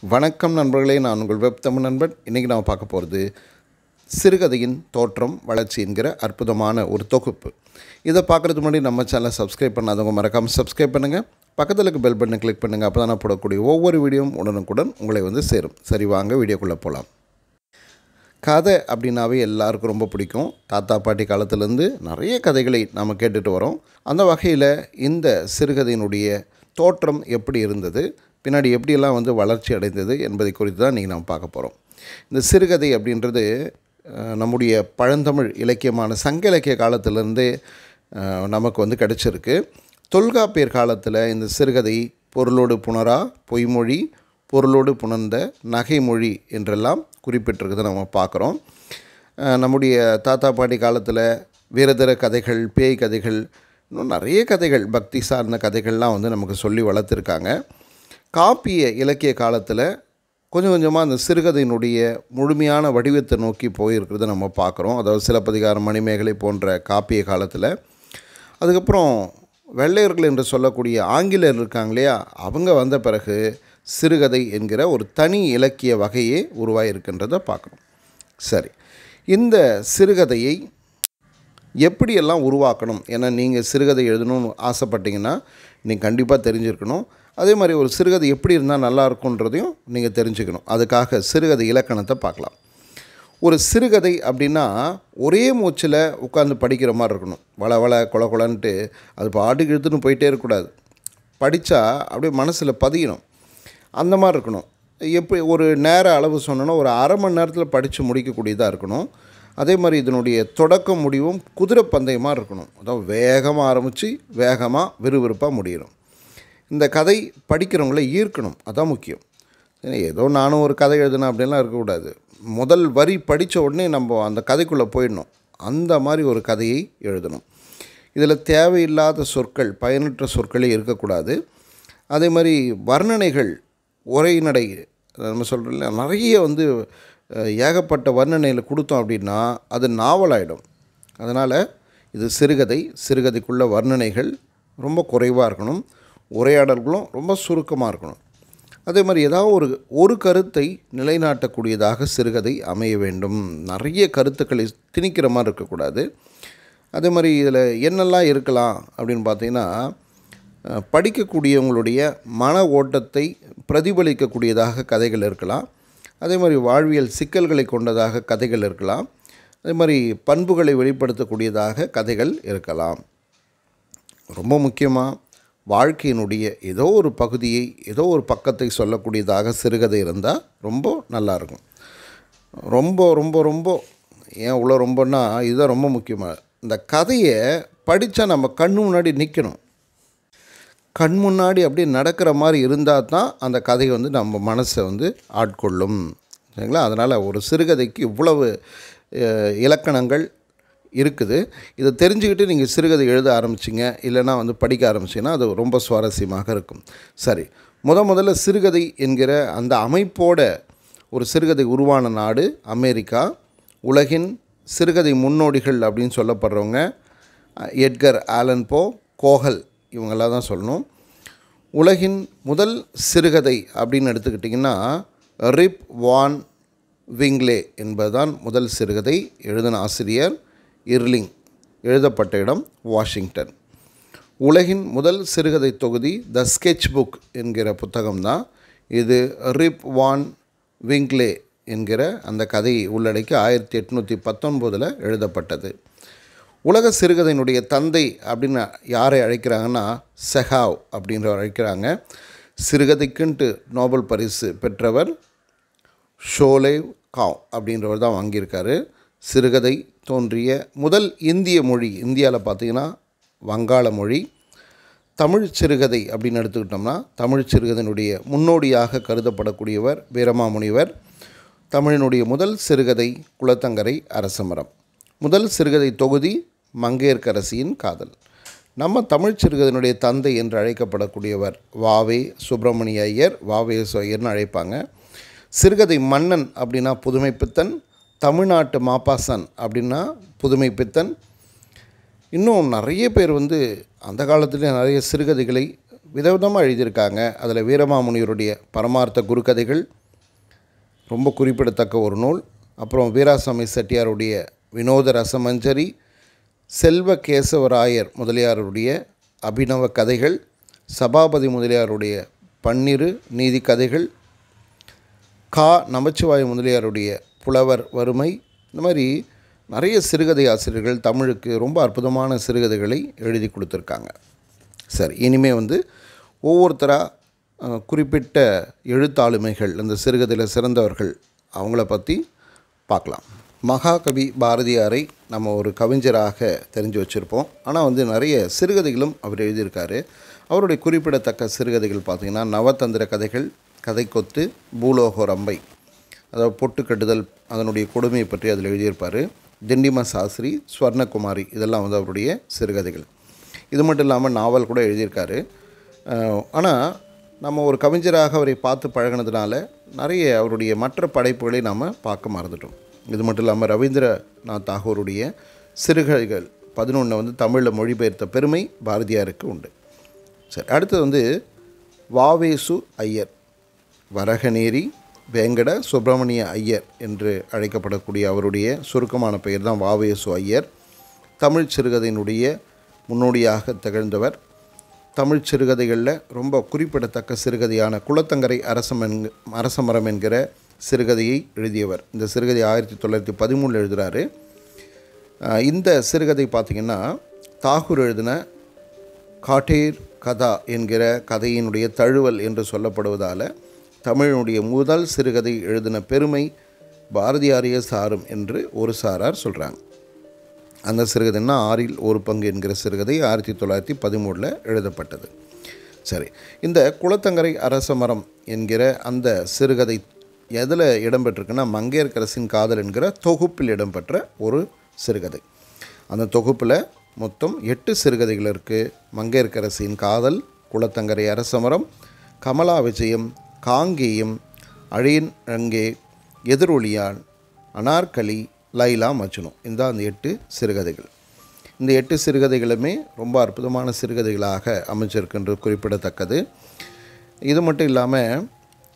வணக்கம் நண்பர்களே நான் உங்கள் வெப் தமிழ் நண்பன் இன்றைக்கி நாம் பார்க்க போகிறது சிறுகதையின் தோற்றம் வளர்ச்சி என்கிற அற்புதமான ஒரு தொகுப்பு இதை பார்க்குறதுக்கு முன்னாடி நம்ம சேனலை சப்ஸ்கிரைப் பண்ணாதவங்க மறக்காமல் சப்ஸ்கிரைப் பண்ணுங்கள் பக்கத்தில் இருக்க பெல் பட்டனை கிளிக் பண்ணுங்கள் அப்போ தான் நான் போடக்கூடிய ஒவ்வொரு வீடியோவும் உடனுக்குடன் உங்களை வந்து சேரும் சரி வாங்க வீடியோக்குள்ளே போகலாம் கதை அப்படின்னாவே எல்லாருக்கும் ரொம்ப பிடிக்கும் தாத்தா பாட்டி காலத்துலேருந்து நிறைய கதைகளை நாம் கேட்டுட்டு வரோம் அந்த வகையில் இந்த சிறுகதையினுடைய தோற்றம் எப்படி இருந்தது பின்னாடி எப்படியெல்லாம் வந்து வளர்ச்சி அடைந்தது என்பதை குறித்து தான் இன்றைக்கி நாம் பார்க்க போகிறோம் இந்த சிறுகதை அப்படின்றது அஹ், நம்முடைய பழந்தமிழ் இலக்கியமான சங்க இலக்கிய காலத்திலேருந்தே அஹ், நமக்கு வந்து கிடச்சிருக்கு தொல்காப்பியர் காலத்தில் இந்த சிறுகதை பொருளோடு புணரா பொய்மொழி பொருளோடு புணர்ந்த நகைமொழி என்றெல்லாம் குறிப்பிட்டிருக்கிறத நம்ம பார்க்குறோம் அஹ் நம்முடைய தாத்தா பாட்டி காலத்தில் வீரதர கதைகள் பேய் கதைகள் இன்னும் நிறைய கதைகள் பக்தி சார்ந்த கதைகள்லாம் வந்து நமக்கு சொல்லி வளர்த்துருக்காங்க காப்பிய இலக்கிய காலத்தில் கொஞ்சம் கொஞ்சமாக அந்த சிறுகதையினுடைய முழுமையான வடிவத்தை நோக்கி போயிருக்கிறத நம்ம பார்க்குறோம் அதாவது சிலப்பதிகாரம் மணிமேகலை போன்ற காப்பிய காலத்தில் அதுக்கப்புறம் வெள்ளையர்கள் என்று சொல்லக்கூடிய ஆங்கிலேயர் இருக்காங்க இல்லையா அவங்க வந்த பிறகு சிறுகதை என்கிற ஒரு தனி இலக்கிய வகையே உருவாகியிருக்கின்றதை பார்க்குறோம் சரி இந்த சிறுகதையை எப்படியெல்லாம் உருவாக்கணும் ஏன்னா நீங்கள் சிறுகதை எழுதணும்னு ஆசைப்பட்டீங்கன்னா நீங்கள் கண்டிப்பாக தெரிஞ்சிருக்கணும் அதே மாதிரி ஒரு சிறுகதை எப்படி இருந்தால் நல்லா இருக்குன்றதையும் நீங்கள் தெரிஞ்சுக்கணும் அதுக்காக சிறுகதை இலக்கணத்தை பார்க்கலாம் ஒரு சிறுகதை அப்படின்னா ஒரே மூச்சில் உட்காந்து படிக்கிற மாதிரி இருக்கணும் வள வள கொல கொலன்ட்டு அது பாட்டுக்கு இழுத்துன்னு போயிட்டே இருக்கக்கூடாது படித்தா அப்படியே மனசில் பதியணும் அந்த மாதிரி இருக்கணும் எப்படி ஒரு நேர அளவு சொன்னோன்னா ஒரு அரை மணி நேரத்தில் படித்து முடிக்கக்கூடியதாக இருக்கணும் அதே மாதிரி இதனுடைய தொடக்கம் முடிவும் குதிரை பந்தயமாக இருக்கணும் அதாவது வேகமாக ஆரம்பித்து வேகமாக விறுவிறுப்பாக முடியணும் இந்த கதை படிக்கிறவங்கள ஈர்க்கணும் அதான் முக்கியம் ஏன்னா ஏதோ நானும் ஒரு கதை எழுதினேன் அப்படின்லாம் இருக்கக்கூடாது முதல் வரி படித்த உடனே நம்ம அந்த கதைக்குள்ளே போயிடணும் அந்த மாதிரி ஒரு கதையை எழுதணும் இதில் தேவையில்லாத சொற்கள் பயனற்ற சொற்களே இருக்கக்கூடாது அதே மாதிரி வர்ணனைகள் உரைநடை நம்ம சொல்கிறோம் நிறைய வந்து அஹ், ஏகப்பட்ட வர்ணனையில் கொடுத்தோம் அப்படின்னா அது நாவலாயிடும் அதனால் இது சிறுகதை சிறுகதைக்குள்ள வர்ணனைகள் ரொம்ப குறைவாக இருக்கணும் உரையாடல்களும் ரொம்ப சுருக்கமாக இருக்கணும் அதே மாதிரி ஏதாவது ஒரு ஒரு கருத்தை நிலைநாட்டக்கூடியதாக சிறுகதை அமைய வேண்டும் நிறைய கருத்துக்களை திணிக்கிற மாதிரி இருக்கக்கூடாது அதே மாதிரி இதில் என்னெல்லாம் இருக்கலாம் அப்படின்னு பார்த்தீங்கன்னா அஹ், படிக்கக்கூடியவங்களுடைய மன ஓட்டத்தை பிரதிபலிக்கக்கூடியதாக கதைகள் இருக்கலாம் அதே மாதிரி வாழ்வியல் சிக்கல்களை கொண்டதாக கதைகள் இருக்கலாம் அதே மாதிரி பண்புகளை வெளிப்படுத்தக்கூடியதாக கதைகள் இருக்கலாம் ரொம்ப முக்கியமாக வாழ்க்கையினுடைய ஏதோ ஒரு பகுதியை ஏதோ ஒரு பக்கத்தை சொல்லக்கூடியதாக சிறுகதை இருந்தால் ரொம்ப நல்லாயிருக்கும் ரொம்ப ரொம்ப ரொம்ப ஏன் இவ்வளோ ரொம்பன்னா இதுதான் ரொம்ப முக்கியமாக இந்த கதையை படித்தா நம்ம கண்ணு முன்னாடி நிற்கணும் கண் முன்னாடி அப்படியே நடக்கிற மாதிரி இருந்தால் தான் அந்த கதை வந்து நம்ம மனசை வந்து ஆட்கொள்ளும் சரிங்களா அதனால் ஒரு சிறுகதைக்கு இவ்வளவு அஹ், இலக்கணங்கள் இருக்குது இதை தெரிஞ்சுக்கிட்டு நீங்கள் சிறுகதை எழுத ஆரம்பிச்சிங்க இல்லைன்னா வந்து படிக்க ஆரம்பிச்சிங்கன்னா அது ரொம்ப சுவாரஸ்யமாக இருக்கும் சரி முத முதல்ல சிறுகதை என்கிற அந்த அமைப்போட ஒரு சிறுகதை உருவான நாடு அமெரிக்கா உலகின் சிறுகதை முன்னோடிகள் அப்படின்னு சொல்லப்படுறவங்க அஹ், எட்கர் ஆலன் போ கோஹல் இவங்கெல்லாம் தான் சொல்லணும் உலகின் முதல் சிறுகதை அப்படின்னு எடுத்துக்கிட்டிங்கன்னா ரிப் வான் விங்லே என்பதுதான் முதல் சிறுகதை எழுதின ஆசிரியர் இர்லிங் எழுதப்பட்ட இடம் வாஷிங்டன் உலகின் முதல் சிறுகதை தொகுதி த ஸ்கெட்ச் புக் என்கிற புத்தகம்தான் இது ரிப் வான் விங்க்லே என்கிற அந்த கதையை உள்ளடக்கி ஆயிரத்தி எட்நூற்றி பத்தொன்பதில் எழுதப்பட்டது உலக சிறுகதையினுடைய தந்தை அப்படின்னு யாரை அழைக்கிறாங்கன்னா செஹாவ் அப்படின்றவர் அழைக்கிறாங்க சிறுகதைக்குன்ட்டு நோபல் பரிசு பெற்றவர் ஷோலேவ் காவ் அப்படின்றவர் தான் வாங்கியிருக்காரு சிறுகதை தோன்றிய முதல் இந்திய மொழி இந்தியாவில் பார்த்தீங்கன்னா வங்காள மொழி தமிழ் சிறுகதை அப்படின்னு எடுத்துக்கிட்டோம்னா தமிழ் சிறுகதையினுடைய முன்னோடியாக கருதப்படக்கூடியவர் வீரமாமுனிவர் தமிழினுடைய முதல் சிறுகதை குலத்தங்கரை அரசமரம் முதல் சிறுகதை தொகுதி மங்கையர்க்கரசியின் காதல் நம்ம தமிழ் சிறுகதையினுடைய தந்தை என்று அழைக்கப்படக்கூடியவர் வாவே சுப்பிரமணிய ஐயர் வாவே ஐயர்னு அழைப்பாங்க சிறுகதை மன்னன் அப்படின்னா புதுமைப்பித்தன் தமிழ்நாட்டு மாப்பாசன் அப்படின்னா புதுமைப்பித்தன் இன்னும் நிறைய பேர் வந்து அந்த காலத்திலே நிறைய சிறுகதைகளை விதவிதமாக எழுதியிருக்காங்க அதில் வீரமாமுனிவருடைய பரமார்த்த குருக்கதைகள் ரொம்ப குறிப்பிடத்தக்க ஒரு நூல் அப்புறம் வீராசாமி செட்டியாருடைய வினோத ரசமஞ்சரி செல்வ கேசவராயர் முதலியாருடைய அபிநவ கதைகள் சபாபதி முதலியாருடைய பன்னிரு நீதி கதைகள் கா நமச்சிவாய முதலியாருடைய புலவர் வறுமை இந்த மாதிரி நிறைய சிறுகதை ஆசிரியர்கள் தமிழுக்கு ரொம்ப அற்புதமான சிறுகதைகளை எழுதி கொடுத்துருக்காங்க சரி இனிமே வந்து ஒவ்வொருத்தராக குறிப்பிட்ட எழுத்தாளுமைகள் இந்த சிறுகதையில் சிறந்தவர்கள் அவங்கள பற்றி பார்க்கலாம் மகாகவி பாரதியாரை நம்ம ஒரு கவிஞராக தெரிஞ்சு வச்சுருப்போம் ஆனால் வந்து நிறைய சிறுகதைகளும் அவர் எழுதியிருக்காரு அவருடைய குறிப்பிடத்தக்க சிறுகதைகள் பார்த்திங்கன்னா நவதந்திர கதைகள் கதைக்கொத்து பூலோக ரம்பை அதாவது பொட்டு கட்டுதல் அதனுடைய கொடுமையை பற்றி அதில் எழுதியிருப்பார் திண்டிம சாஸ்திரி ஸ்வர்ணகுமாரி இதெல்லாம் வந்து அவருடைய சிறுகதைகள் இது மட்டும் இல்லாமல் நாவல் கூட எழுதியிருக்காரு ஆனால் நம்ம ஒரு கவிஞராக அவரை பார்த்து பழகினதுனால நிறைய அவருடைய மற்ற படைப்புகளை நாம் பார்க்க மறந்துட்டோம் இது மட்டும் இல்லாமல் ரவீந்திரநாத் தாகூருடைய சிறுகதைகள் பதினொன்றை வந்து தமிழில் மொழிபெயர்த்த பெருமை பாரதியாருக்கு உண்டு சரி அடுத்தது வந்து வாவேசு ஐயர் வரகநேரி வேங்கட சுப்பிரமணிய ஐயர் என்று அழைக்கப்படக்கூடிய அவருடைய சுருக்கமான பெயர் தான் வாவேசு ஐயர் தமிழ் சிறுகதையினுடைய முன்னோடியாக திகழ்ந்தவர் தமிழ் சிறுகதைகளில் ரொம்ப குறிப்பிடத்தக்க சிறுகதையான குளத்தங்கரை அரசம் என்க அரசமரம் என்கிற சிறுகதையை எழுதியவர் இந்த சிறுகதை ஆயிரத்தி தொள்ளாயிரத்தி பதிமூணில் எழுதுகிறாரு இந்த சிறுகதை பார்த்திங்கன்னா தாகூர் எழுதின காட்டேர் கதா என்கிற கதையினுடைய தழுவல் என்று சொல்லப்படுவதால் தமிழினுடைய முதல் சிறுகதை எழுதின பெருமை பாரதியாரிய சாரும் என்று ஒரு சாரார் சொல்கிறாங்க அந்த சிறுகதைன்னா ஆறில் ஒரு பங்கு என்கிற சிறுகதை ஆயிரத்தி தொள்ளாயிரத்தி பதிமூணில் எழுதப்பட்டது சரி இந்த குளத்தங்கரை அரசமரம் என்கிற அந்த சிறுகதை எதில் இடம்பெற்றிருக்குன்னா மங்கையர்கரசின் காதல் என்கிற தொகுப்பில் இடம்பெற்ற ஒரு சிறுகதை அந்த தொகுப்பில் மொத்தம் எட்டு சிறுகதைகள் இருக்குது மங்கையர்கரசின் காதல் குளத்தங்கரை அரசமரம் கமலா விஜயம் காங்கேயம் அழியன் அங்கே எதிரொலியான் அனார்கலி லைலா மஜ்னு இந்த அந்த எட்டு சிறுகதைகள் இந்த எட்டு சிறுகதைகளுமே ரொம்ப அற்புதமான சிறுகதைகளாக அமைச்சிருக்கின்றது குறிப்பிடத்தக்கது இது மட்டும் இல்லாமல்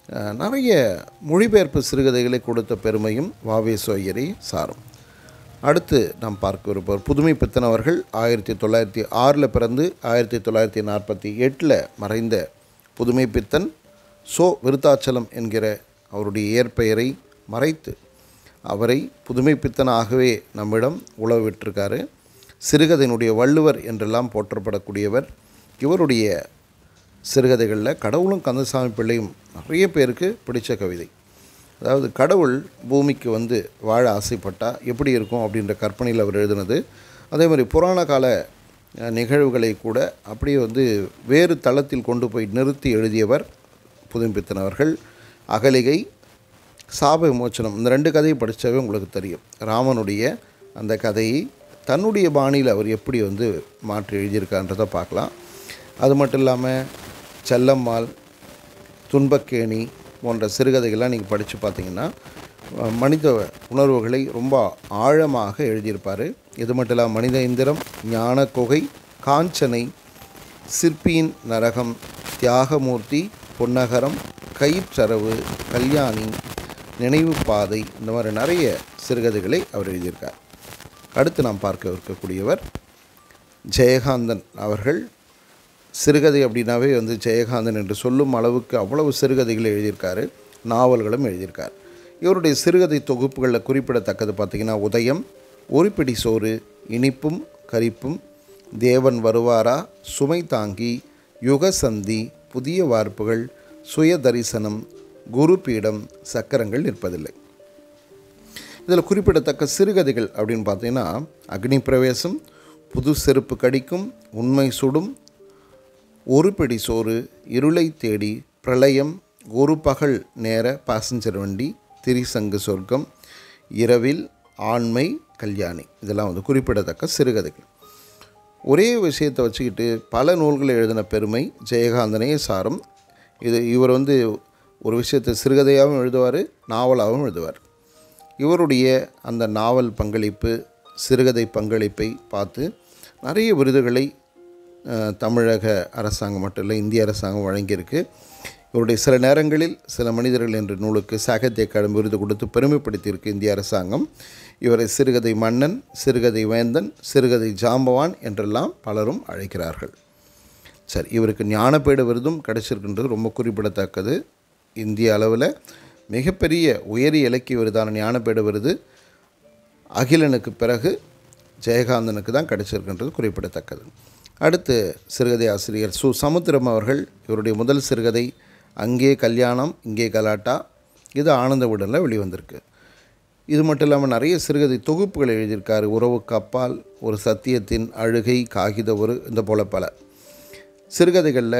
நிறைய மொழிபெயர்ப்பு சிறுகதைகளை கொடுத்த பெருமையும் வாவேசு ஐயரை சாரும் அடுத்து நாம் பார்க்க இருப்பவர் புதுமை பித்தன் அவர்கள் ஆயிரத்தி தொள்ளாயிரத்தி ஆறில் பிறந்து ஆயிரத்தி தொள்ளாயிரத்தி நாற்பத்தி எட்டில் மறைந்த புதுமை பித்தன் சோ விருத்தாச்சலம் என்கிற அவருடைய இயற்பெயரை மறைத்து அவரை புதுமை பித்தனாகவே நம்மிடம் உழவிட்டிருக்காரு சிறுகதையினுடைய வள்ளுவர் என்றெல்லாம் போற்றப்படக்கூடியவர் இவருடைய சிறுகதைகளில் கடவுளும் கந்தசாமி பிள்ளையும் நிறைய பேருக்கு பிடிச்ச கவிதை அதாவது கடவுள் பூமிக்கு வந்து வாழ ஆசைப்பட்டால் எப்படி இருக்கும் அப்படின்ற கற்பனையில் அவர் எழுதினது அதே மாதிரி புராண கால நிகழ்வுகளை கூட அப்படியே வந்து வேறு தளத்தில் கொண்டு போய் நிறுத்தி எழுதியவர் புதும்பித்தன் அவர்கள் அகலிகை சாப விமோச்சனம் இந்த ரெண்டு கதையை படித்தாவே உங்களுக்கு தெரியும் ராமனுடைய அந்த கதையை தன்னுடைய பாணியில் அவர் எப்படி வந்து மாற்றி எழுதியிருக்கான்றதை பார்க்கலாம் அது மட்டும் இல்லாமல் செல்லம்மாள் துன்பக்கேணி போன்ற சிறுகதைகள்லாம் நீங்கள் படித்து பார்த்தீங்கன்னா மனித உணர்வுகளை ரொம்ப ஆழமாக எழுதியிருப்பார் இது மட்டும் இல்லாமல் மனித இந்திரம் ஞான குகை காஞ்சனை சிற்பியின் நரகம் தியாகமூர்த்தி பொன்னகரம் கயிற்றரவு கல்யாணி நினைவு பாதை இந்த மாதிரி நிறைய சிறுகதைகளை அவர் எழுதியிருக்கார் அடுத்து நாம் பார்க்க இருக்கக்கூடியவர் ஜெயகாந்தன் அவர்கள் சிறுகதை அப்படின்னாவே வந்து ஜெயகாந்தன் என்று சொல்லும் அளவுக்கு அவ்வளவு சிறுகதைகளை எழுதியிருக்காரு நாவல்களும் எழுதியிருக்கார் இவருடைய சிறுகதை தொகுப்புகளில் குறிப்பிடத்தக்கது பார்த்திங்கன்னா உதயம் ஒரு பிடி சோறு இனிப்பும் கரிப்பும் தேவன் வருவாரா சுமை தாங்கி யுகசந்தி புதிய வார்ப்புகள் சுய தரிசனம் குரு பீடம் சக்கரங்கள் நிற்பதில்லை இதில் குறிப்பிடத்தக்க சிறுகதைகள் அப்படின்னு பார்த்தீங்கன்னா அக்னி பிரவேசம் புது செருப்பு கடிக்கும் உண்மை சுடும் ஒரு பிடி சோறு இருளை தேடி பிரளயம் ஒரு பகல் நேர பாசஞ்சர் வண்டி திரிசங்கு சொர்க்கம் இரவில் ஆண்மை கல்யாணி இதெல்லாம் வந்து குறிப்பிடத்தக்க சிறுகதைகள் ஒரே விஷயத்தை வச்சுக்கிட்டு பல நூல்களை எழுதின பெருமை ஜெயகாந்தனே சாரும் இது இவர் வந்து ஒரு விஷயத்தை சிறுகதையாகவும் எழுதுவார் நாவலாகவும் எழுதுவார் இவருடைய அந்த நாவல் பங்களிப்பு சிறுகதை பங்களிப்பை பார்த்து நிறைய விருதுகளை அஹ், தமிழக அரசாங்கம் மட்டும் இல்லை இந்திய அரசாங்கம் வழங்கியிருக்கு இவருடைய சில நேரங்களில் சில மனிதர்கள் என்ற நூலுக்கு சாகித்ய அகாடமி விருது கொடுத்து பெருமைப்படுத்தியிருக்கு இந்திய அரசாங்கம் இவரை சிறுகதை மன்னன் சிறுகதை வேந்தன் சிறுகதை ஜாம்பவான் என்றெல்லாம் பலரும் அழைக்கிறார்கள் சரி இவருக்கு ஞானபீட விருதும் கிடைச்சிருக்கின்றது ரொம்ப குறிப்பிடத்தக்கது இந்திய அளவில் மிகப்பெரிய உயரிய இலக்கிய விருதான ஞானபீட விருது அகிலனுக்கு பிறகு ஜெயகாந்தனுக்கு தான் கிடைச்சிருக்கின்றது குறிப்பிடத்தக்கது அடுத்து சிறுகதை ஆசிரியர் சு சமுத்திரம் அவர்கள் இவருடைய முதல் சிறுகதை அங்கே கல்யாணம் இங்கே கலாட்டா இது ஆனந்த விடலில் வெளிவந்திருக்கு இது மட்டும் இல்லாமல் நிறைய சிறுகதை தொகுப்புகள் எழுதியிருக்காரு உறவுக்கு அப்பால் ஒரு சத்தியத்தின் அழுகை காகித ஒரு இந்த போல பல சிறுகதைகளில்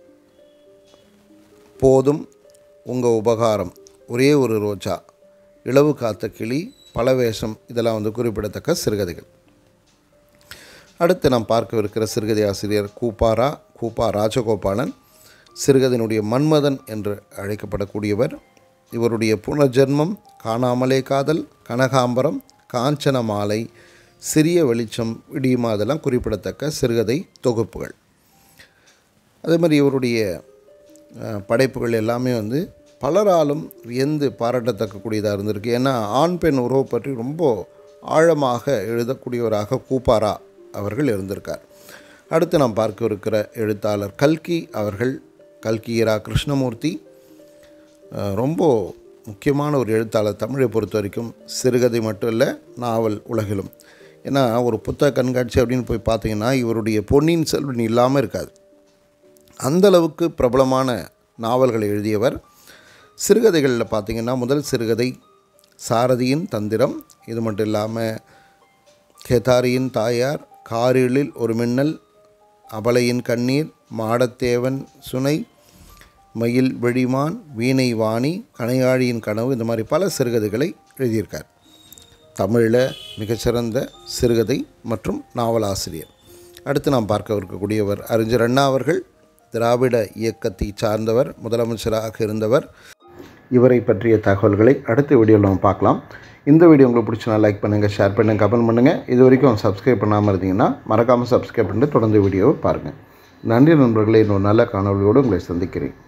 போதும் உங்கள் உபகாரம் ஒரே ஒரு ரோஜா இளவு காத்த கிளி பலவேஷம் இதெல்லாம் வந்து குறிப்பிடத்தக்க சிறுகதைகள் அடுத்து நாம் பார்க்கவிருக்கிற சிறுகதை ஆசிரியர் கூப்பாரா கூப்பா ராஜகோபாலன் சிறுகதையினுடைய மன்மதன் என்று அழைக்கப்படக்கூடியவர் இவருடைய புனர்ஜென்மம் காணாமலே காதல் கனகாம்பரம் காஞ்சன மாலை சிறிய வெளிச்சம் விடியுமா அதெல்லாம் குறிப்பிடத்தக்க சிறுகதை தொகுப்புகள் அதே மாதிரி இவருடைய அஹ், படைப்புகள் எல்லாமே வந்து பலராலும் வியந்து பாராட்டத்தக்கக்கூடியதாக இருந்திருக்கு ஏன்னா ஆண் பெண் உறவு பற்றி ரொம்ப ஆழமாக எழுதக்கூடியவராக கூப்பாரா அவர்கள் இருந்திருக்கார் அடுத்து நாம் பார்க்க இருக்கிற எழுத்தாளர் கல்கி அவர்கள் கல்கி இரா கிருஷ்ணமூர்த்தி அஹ், ரொம்ப முக்கியமான ஒரு எழுத்தாளர் தமிழை பொறுத்த வரைக்கும் சிறுகதை மட்டும் இல்லை நாவல் உலகிலும் ஏன்னா ஒரு புத்தக கண்காட்சி அப்படின்னு போய் பார்த்தீங்கன்னா இவருடைய பொன்னியின் செல்வன் இல்லாமல் இருக்காது அந்த அளவுக்கு பிரபலமான நாவல்களை எழுதியவர் சிறுகதைகளில் பார்த்தீங்கன்னா முதல் சிறுகதை சாரதியின் தந்திரம் இது மட்டும் இல்லாமல் கேதாரியின் தாயார் காரிழில் ஒரு மின்னல் அபலையின் கண்ணீர் மாடத்தேவன் சுனை மயில் வெடிமான் வீணை வாணி கணையாழியின் கனவு இந்த மாதிரி பல சிறுகதைகளை எழுதியிருக்கார் தமிழில் மிகச்சிறந்த சிறுகதை மற்றும் நாவலாசிரியர் அடுத்து நாம் பார்க்க இருக்கக்கூடியவர் அறிஞர் அண்ணா அவர்கள் திராவிட இயக்கத்தை சார்ந்தவர் முதலமைச்சராக இருந்தவர் இவரை பற்றிய தகவல்களை அடுத்த வீடியோவில் நம்ம பார்க்கலாம் இந்த வீடியோ உங்களுக்கு பிடிச்சினா லைக் பண்ணுங்கள் ஷேர் பண்ணுங்கள் கமெண்ட் பண்ணுங்கள் இது வரைக்கும் சப்ஸ்கிரைப் பண்ணாமல் இருந்தீங்கன்னா மறக்காமல் சப்ஸ்கிரைப் பண்ணிட்டு தொடர்ந்து வீடியோவை பாருங்கள் நன்றி நண்பர்களே இன்னொரு நல்ல காணொலியோடு உங்களை சந்திக்கிறேன்